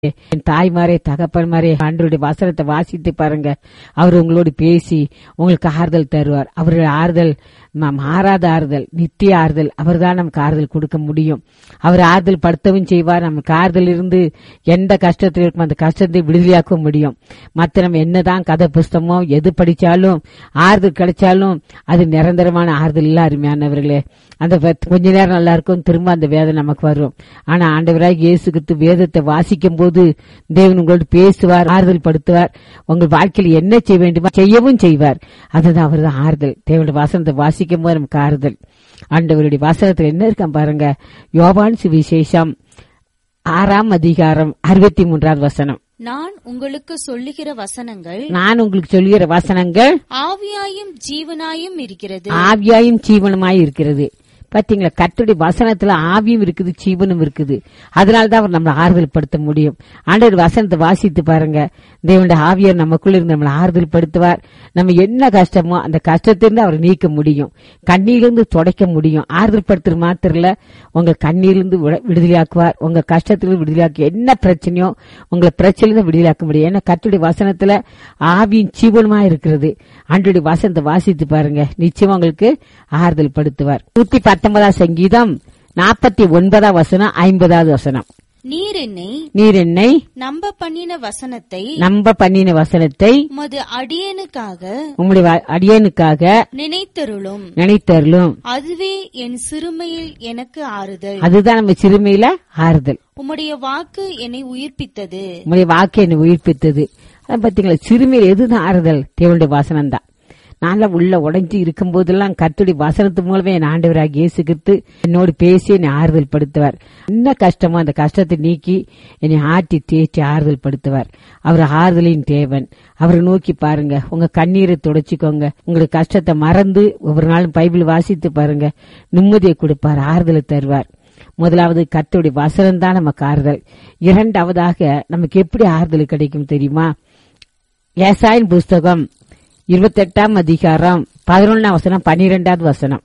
என் தாய்மாரே தகப்பன்மாரே ஆண்டவருடைய வசனத்தை வாசித்து பாருங்க அவர் உங்களோடு பேசி உங்களுக்கு ஆறுதல் தருவார் அவருடைய ஆறுதல் ம- மாறாத ஆறுதல் நித்திய ஆறுதல் அவர்தான் நமக்கு ஆறுதல் கொடுக்க முடியும் அவர் ஆறுதல் படுத்தவும் செய்வார் நமக்கு ஆறுதல் இருந்து எந்த கஷ்டத்தில் இருக்கும் அந்த கஷ்டத்தை விடுதலையாக்க முடியும் மத்த நம்ம என்னதான் கதை புஸ்தகமோ எது படிச்சாலும் ஆறுதல் கிடைச்சாலும் அது நிரந்தரமான ஆறுதல் இல்ல அருமையானவர்களே அந்த வ- கொஞ்ச நேரம் நல்லா இருக்கும் திரும்ப அந்த வேதனை நமக்கு வரும் ஆனா ஆண்டவராக இயேசு கிறிஸ்து வேதத்தை வாசிக்கும் போது தேவன் உங்களோடு பேசுவார் ஆறுதல் படுத்துவார் உங்கள் வாழ்க்கையில் என்ன செய்ய வேண்டுமோ செய்யவும் செய்வார் அதுதான் அவர்தான் ஆறுதல் தேவனுடைய வாசனத்தை வாசிக்கும் போது நமக்கு ஆறுதல் ஆண்டவருடைய வாசனத்தில் என்ன இருக்கான் பாருங்க யோவான் சுவிசேஷம் ஆறாம் அதிகாரம் அறுபத்தி மூன்றாவது வசனம் நான் உங்களுக்கு சொல்லுகிற வசனங்கள் நான் உங்களுக்கு சொல்லுகிற வசனங்கள் ஆவியாயும் ஜீவனாயும் இருக்கிறது ஆவியாயும் ஜீவனுமாய் இருக்கிறது பாத்தீங்களா கர்த்தருடைய வசனத்துல ஆவியும் இருக்குது ஜீவனும் இருக்குது அதனாலதான் அவர் நம்மளை ஆறுதல் படுத்த முடியும் ஆண்டவர் வசனத்தை வாசித்து பாருங்க தேவனுடைய ஆவியர் நமக்குள்ள இருந்து நம்மளை ஆறுதல் படுத்துவார் நம்ம என்ன கஷ்டமோ அந்த கஷ்டத்திலிருந்து அவர் நீக்க முடியும் கண்ணீரிலிருந்து துடைக்க முடியும் ஆறுதல் படுத்துற மாத்திரம் இல்ல உங்க கண்ணீரிலிருந்து விட- விடுதலையாக்குவார் உங்க கஷ்டத்திலிருந்து விடுதலையாக்கு என்ன பிரச்சனையோ உங்களை பிரச்சனையிலிருந்து விடுதலையாக்க முடியும் ஏன்னா கர்த்தருடைய வசனத்துல ஆவியின் ஜீவனுமா இருக்கிறது ஆண்டுடைய வசனத்தை வாசித்து பாருங்க நிச்சயமா உங்களுக்கு ஆறுதல் படுத்துவார் நூத்தி பத்தொன்பதாம் சங்கீதம் நாற்பத்தி ஒன்பதாம் வசனம் ஐம்பதாவது வசனம் நீர் என்னை நீர் என்னை நம்ப பண்ணின வசனத்தை நம்ப பண்ணின வசனத்தை உமது அடியனுக்காக உம்முடைய வ- அடியேனுக்காக நினைத்தருளும் நினைத்தருளும் அதுவே என் சிறுமையில் எனக்கு ஆறுதல் அதுதான் நம்ம சிறுமையில ஆறுதல் உம்முடைய வாக்கு என்னை உயிர்ப்பித்தது உம்முடைய வாக்கு என்னை உயிர்ப்பித்தது அதான் பாத்தீங்களா சிறுமையில் எதுதான் ஆறுதல் தேவனுடைய வாசனம் தான் நான்லாம் உள்ள உடைஞ்சு இருக்கும் போதெல்லாம் கர்த்தருடைய வசனத்து மூலமே என் ஆண்டவராக இயேசுகிட்டு என்னோடு பேசி என்னை ஆறுதல் படுத்துவார் என்ன கஷ்டமோ அந்த கஷ்டத்தை நீக்கி என்னை ஆட்டி தேய்ச்சி ஆறுதல் படுத்துவார் அவர் ஆறுதலின் தேவன் அவரை நோக்கி பாருங்க உங்க கண்ணீரை துடைச்சிக்கோங்க உங்களுக்கு கஷ்டத்தை மறந்து ஒவ்வொரு நாளும் பைபிள் வாசித்து பாருங்க நிம்மதியை கொடுப்பார் ஆறுதலை தருவார் முதலாவது கர்த்தருடைய வசனம் தான் நமக்கு ஆறுதல் இரண்டாவதாக நமக்கு எப்படி ஆறுதல் கிடைக்கும் தெரியுமா ஏசாயின் புஸ்தகம் இருபத்தெட்டாம் அதிகாரம் பதினொன்னாம் வசனம் பன்னிரெண்டாவது வசனம்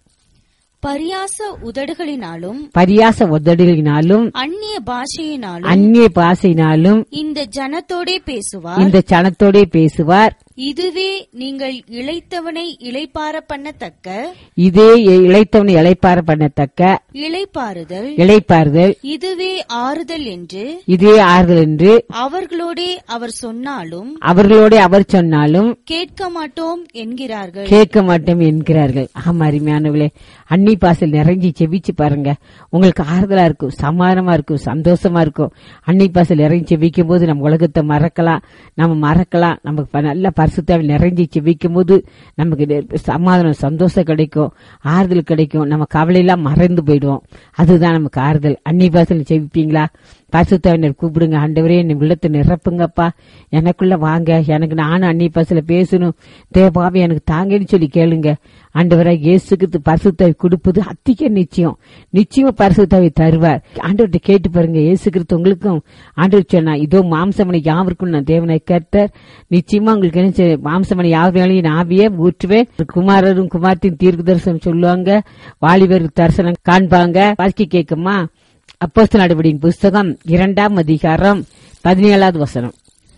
பரியாச உதடுகளினாலும் பரியாச உதடுகளினாலும் அந்நிய பாஷையினாலும் அந்நிய பாசையினாலும் இந்த ஜனத்தோடே பேசுவார் இந்த சனத்தோடே பேசுவார் இதுவே நீங்கள் இளைத்தவனை இளைப்பார பண்ணத்தக்க இதே இளைத்தவனை இளைப்பார பண்ணத்தக்க இளைப்பாறுதல் இளைப்பாறுதல் இதுவே ஆறுதல் என்று இதே ஆறுதல் என்று அவர்களோடே அவர் சொன்னாலும் அவர்களோட அவர் சொன்னாலும் கேட்க மாட்டோம் என்கிறார்கள் கேட்க மாட்டோம் என்கிறார்கள் ஆமா அருமையானவர்களே அன்னி பாசல் நிறைஞ்சி செவிச்சு பாருங்க உங்களுக்கு ஆறுதலா இருக்கும் சமாதானமா இருக்கும் சந்தோஷமா இருக்கும் அன்னி பாசல் இறங்கி செவிக்கும் போது நம்ம உலகத்தை மறக்கலாம் நம்ம மறக்கலாம் நமக்கு ப- நல்ல பரிசுத்தாவில் நிறைஞ்சி செவிக்கும் போது நமக்கு நெ- சமாதானம் சந்தோஷம் கிடைக்கும் ஆறுதல் கிடைக்கும் நம்ம கவலையெல்லாம் மறந்து போயிடுவோம் அதுதான் நமக்கு ஆறுதல் அன்னி பாசல் செவிப்பீங்களா பரிசுத்தாவினர் கூப்பிடுங்க ஆண்டவரே என் உள்ளத்தை நிரப்புங்கப்பா எனக்குள்ள வாங்க எனக்கு நானும் அன்னி பஸ்ல பேசணும் தேவாவே எனக்கு தாங்கன்னு சொல்லி கேளுங்க ஆண்டவராக இயேசுக்கு பரிசுத்தாவி கொடுப்பது அத்திக்க நிச்சயம் நிச்சயமா பரிசுத்தாவி தருவார் ஆண்டவர்கிட்ட கேட்டு பாருங்க இயேசு கிறிஸ்து உங்களுக்கும் ஆண்டவர் சொன்னா இதோ மாம்சமனை யாவருக்கும் நான் தேவனை கேட்டர் நிச்சயமா உங்களுக்கு என்ன செய்ய- மாம்சமனை யாவரையும் ஆவியே ஊற்றுவேன் குமாரரும் குமார்த்தின் தீர்க்க தரிசனம் சொல்லுவாங்க வாலிபர் தரிசனம் காண்பாங்க வாசிக்க கேட்குமா அப்போஸ்தல நடவடிக்கையின் புஸ்தகம் இரண்டாம் அதிகாரம் பதினேழாவது வசனம்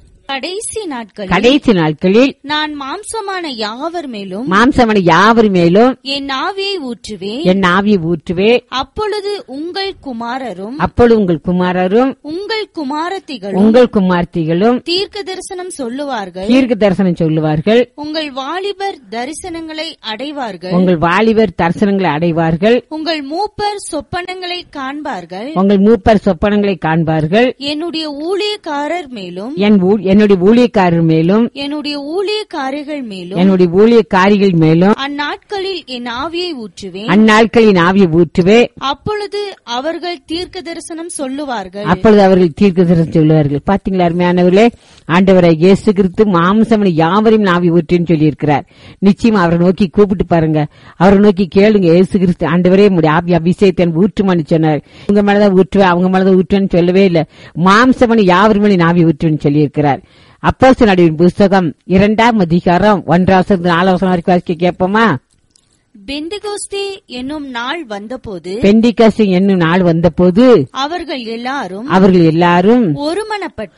கடைசி நாட்களில் கடைசி நாட்களில் நான் மாம்சமான யாவர் மேலும் மாம்சமனை யாவர் மேலும் என் ஆவியை ஊற்றுவேன் என் ஆவியை ஊற்றுவே அப்பொழுது உங்கள் குமாரரும் அப்பொழுது உங்கள் குமாரரும் உங்கள் குமாரத்திகளும் உங்கள் குமார்த்திகளும் தீர்க்க தரிசனம் சொல்லுவார்கள் தீர்க்க தரிசனம் சொல்லுவார்கள் உங்கள் வாலிபர் தரிசனங்களை அடைவார்கள் உங்கள் வாலிபர் தரிசனங்களை அடைவார்கள் உங்கள் மூப்பர் சொப்பனங்களை காண்பார்கள் உங்கள் மூப்பர் சொப்பனங்களை காண்பார்கள் என்னுடைய ஊழியக்காரர் மேலும் என் ஊ- என்னுடைய ஊழியக்காரர் மேலும் என்னுடைய ஊழியக்காரிகள் மேலும் என்னுடைய ஊழியக்காரிகள் மேலும் அந்நாட்களில் என் ஆவியை ஊற்றுவேன் அந்நாட்களின் ஆவியை ஊற்றுவே அப்பொழுது அவர்கள் தீர்க்க தரிசனம் சொல்லுவார்கள் அப்பொழுது அவர்கள் தீர்க்க தரிசனம் சொல்லுவார்கள் பாத்தீங்களா அருமையானவர்களே ஆண்டவரை இயேசு கிறிஸ்து மாம்சமனை யாவரையும் நாவி ஊற்றின்னு சொல்லியிருக்கிறார் நிச்சயம் அவரை நோக்கி கூப்பிட்டு பாருங்க அவரை நோக்கி கேளுங்க இயேசு கிறிஸ்து ஆண்டவரே உடைய ஆவி அபிஷேகத்தை எனக்கு ஊற்றுமான்னு சொன்னார் உங்க மேலதான் ஊற்றுவேன் அவங்க மேலதான் ஊற்றுவேன்னு சொல்லவே இல்லை மாம்சமனை யாவர் மேலே நாவி ஊற்றுன்னு சொல்லியிருக்கிறார் அப்போஸ்தலர் நடுவின் புஸ்தகம் இரண்டாம் அதிகாரம் ஒன்றாவது நாலாவது வரைக்கும் வாசிக்க கேட்போமா பெந்திகோஸ்தே என்னும் நாள் வந்தபோது பெண்டிகாசு என்னும் நாள் வந்தபோது அவர்கள் எல்லாரும் அவர்கள் எல்லாரும் ஒருமனப்பட்டு